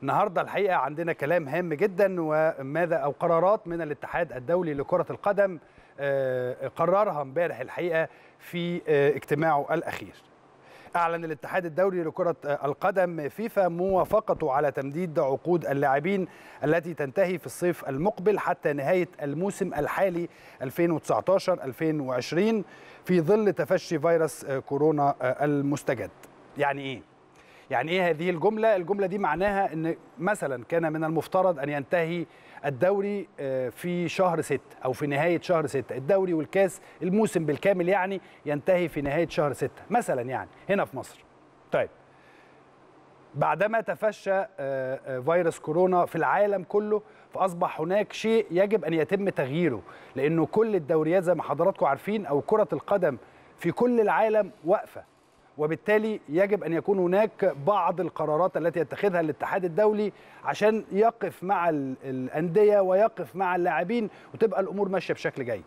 النهارده الحقيقه عندنا كلام هام جدا وماذا او قرارات من الاتحاد الدولي لكره القدم آه، قررها امبارح الحقيقه في آه، اجتماعه الاخير. اعلن الاتحاد الدولي لكره القدم فيفا موافقته على تمديد عقود اللاعبين التي تنتهي في الصيف المقبل حتى نهايه الموسم الحالي 2019 2020 في ظل تفشي فيروس كورونا المستجد. يعني ايه؟ يعني ايه هذه الجمله؟ الجمله دي معناها ان مثلا كان من المفترض ان ينتهي الدوري في شهر ستة أو في نهاية شهر ستة الدوري والكاس الموسم بالكامل يعني ينتهي في نهاية شهر ستة مثلا يعني هنا في مصر طيب بعدما تفشى فيروس كورونا في العالم كله فأصبح هناك شيء يجب أن يتم تغييره لأنه كل الدوريات زي ما حضراتكم عارفين أو كرة القدم في كل العالم واقفة وبالتالي يجب ان يكون هناك بعض القرارات التي يتخذها الاتحاد الدولي عشان يقف مع الانديه ويقف مع اللاعبين وتبقى الامور ماشيه بشكل جيد.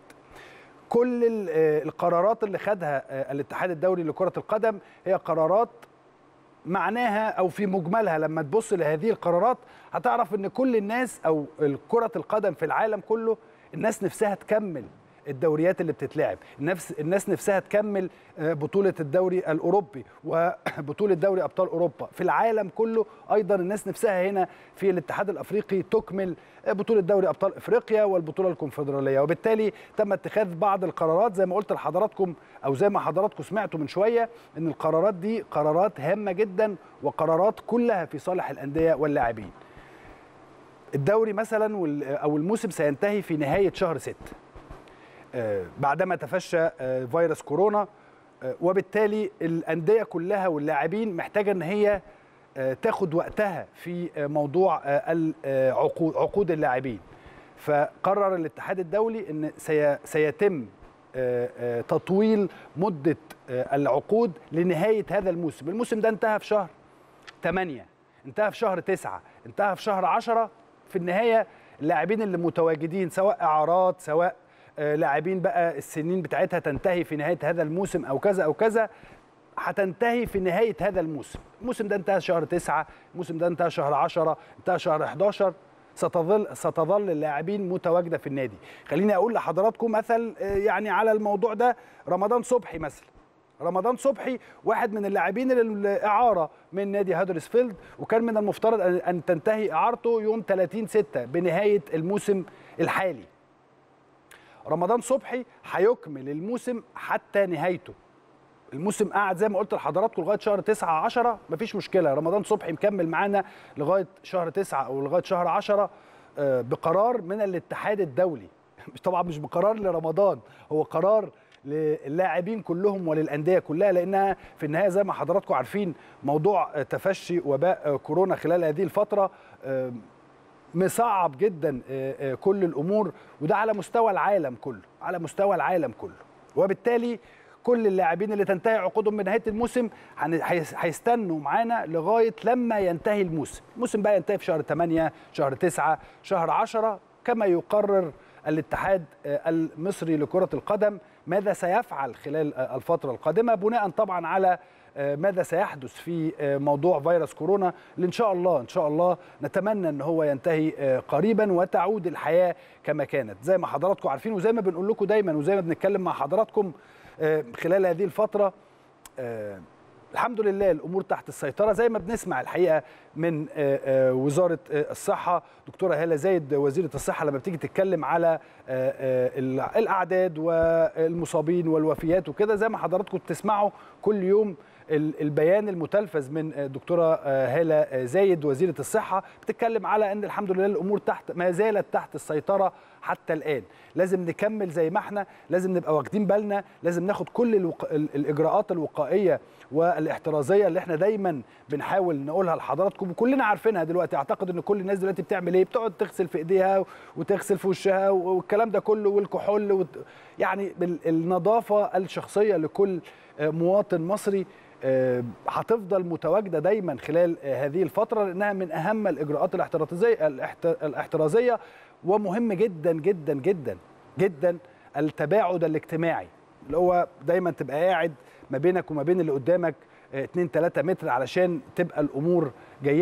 كل القرارات اللي خدها الاتحاد الدولي لكره القدم هي قرارات معناها او في مجملها لما تبص لهذه القرارات هتعرف ان كل الناس او كره القدم في العالم كله الناس نفسها تكمل الدوريات اللي بتتلعب النفس الناس نفسها تكمل بطولة الدوري الأوروبي وبطولة دوري أبطال أوروبا في العالم كله أيضا الناس نفسها هنا في الاتحاد الأفريقي تكمل بطولة دوري أبطال إفريقيا والبطولة الكونفدرالية وبالتالي تم اتخاذ بعض القرارات زي ما قلت لحضراتكم أو زي ما حضراتكم سمعتوا من شوية أن القرارات دي قرارات هامة جدا وقرارات كلها في صالح الأندية واللاعبين الدوري مثلا أو الموسم سينتهي في نهاية شهر ستة بعدما تفشى فيروس كورونا وبالتالي الانديه كلها واللاعبين محتاجه ان هي تاخد وقتها في موضوع عقود عقود اللاعبين فقرر الاتحاد الدولي ان سيتم تطويل مده العقود لنهايه هذا الموسم الموسم ده انتهى في شهر 8 انتهى في شهر 9 انتهى في شهر 10 في النهايه اللاعبين اللي متواجدين سواء اعارات سواء لاعبين بقى السنين بتاعتها تنتهي في نهايه هذا الموسم او كذا او كذا هتنتهي في نهايه هذا الموسم، الموسم ده انتهى شهر 9 الموسم ده انتهى شهر 10 انتهى شهر 11 ستظل ستظل اللاعبين متواجده في النادي، خليني اقول لحضراتكم مثل يعني على الموضوع ده رمضان صبحي مثلا رمضان صبحي واحد من اللاعبين الاعاره من نادي هادرسفيلد وكان من المفترض ان تنتهي اعارته يوم 30 6 بنهايه الموسم الحالي رمضان صبحي هيكمل الموسم حتى نهايته الموسم قعد زي ما قلت لحضراتكم لغايه شهر 9 10 مفيش مشكله رمضان صبحي مكمل معانا لغايه شهر 9 او لغايه شهر 10 بقرار من الاتحاد الدولي طبعا مش بقرار لرمضان هو قرار للاعبين كلهم وللانديه كلها لانها في النهايه زي ما حضراتكم عارفين موضوع تفشي وباء كورونا خلال هذه الفتره مصعب جدا كل الامور وده على مستوى العالم كله على مستوى العالم كله وبالتالي كل اللاعبين اللي تنتهي عقودهم بنهايه الموسم هيستنوا معانا لغايه لما ينتهي الموسم الموسم بقى ينتهي في شهر 8 شهر 9 شهر 10 كما يقرر الاتحاد المصري لكره القدم ماذا سيفعل خلال الفتره القادمه بناء طبعا على ماذا سيحدث في موضوع فيروس كورونا اللي ان شاء الله ان شاء الله نتمنى ان هو ينتهي قريبا وتعود الحياه كما كانت زي ما حضراتكم عارفين وزي ما بنقول لكم دايما وزي ما بنتكلم مع حضراتكم خلال هذه الفتره الحمد لله الامور تحت السيطره زي ما بنسمع الحقيقه من وزاره الصحه دكتوره هاله زايد وزيره الصحه لما بتيجي تتكلم على الاعداد والمصابين والوفيات وكده زي ما حضراتكم بتسمعوا كل يوم البيان المتلفز من الدكتوره هاله زايد وزيره الصحه بتتكلم على ان الحمد لله الامور تحت ما زالت تحت السيطره حتى الان لازم نكمل زي ما احنا لازم نبقى واخدين بالنا لازم ناخد كل الوق... الاجراءات الوقائيه والاحترازيه اللي احنا دايما بنحاول نقولها لحضراتكم وكلنا عارفينها دلوقتي اعتقد ان كل الناس دلوقتي بتعمل ايه بتقعد تغسل في ايديها وتغسل في وشها والكلام ده كله والكحول و... يعني النظافه الشخصيه لكل مواطن مصري هتفضل متواجده دايما خلال هذه الفتره لانها من اهم الاجراءات الاحترازيه الاحترازيه ومهم جدا جدا جدا جدا التباعد الاجتماعي اللي هو دايما تبقى قاعد ما بينك وما بين اللي قدامك 2 3 متر علشان تبقى الامور جيده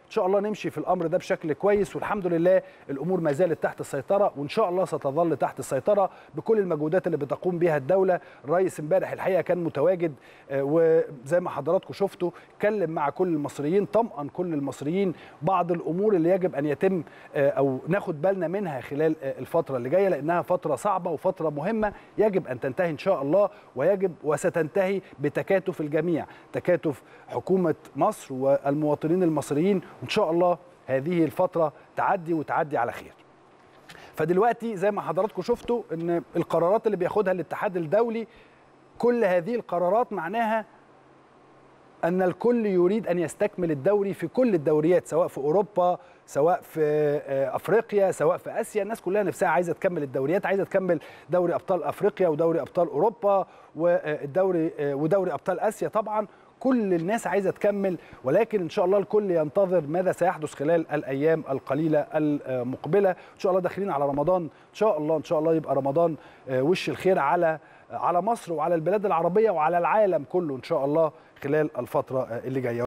ان شاء الله نمشي في الامر ده بشكل كويس والحمد لله الامور ما زالت تحت السيطره وان شاء الله ستظل تحت السيطره بكل المجهودات اللي بتقوم بها الدوله الرئيس امبارح الحقيقه كان متواجد وزي ما حضراتكم شفتوا اتكلم مع كل المصريين طمأن كل المصريين بعض الامور اللي يجب ان يتم او ناخد بالنا منها خلال الفتره اللي جايه لانها فتره صعبه وفتره مهمه يجب ان تنتهي ان شاء الله ويجب وستنتهي بتكاتف الجميع تكاتف حكومه مصر والمواطنين المصريين وان شاء الله هذه الفتره تعدي وتعدي على خير فدلوقتي زي ما حضراتكم شفتوا ان القرارات اللي بياخدها الاتحاد الدولي كل هذه القرارات معناها ان الكل يريد ان يستكمل الدوري في كل الدوريات سواء في اوروبا سواء في افريقيا سواء في اسيا الناس كلها نفسها عايزه تكمل الدوريات عايزه تكمل دوري ابطال افريقيا ودوري ابطال اوروبا والدوري ودوري ابطال اسيا طبعا كل الناس عايزه تكمل ولكن ان شاء الله الكل ينتظر ماذا سيحدث خلال الايام القليله المقبله ان شاء الله داخلين على رمضان ان شاء الله ان شاء الله يبقى رمضان وش الخير على على مصر وعلى البلاد العربيه وعلى العالم كله ان شاء الله خلال الفتره اللي جايه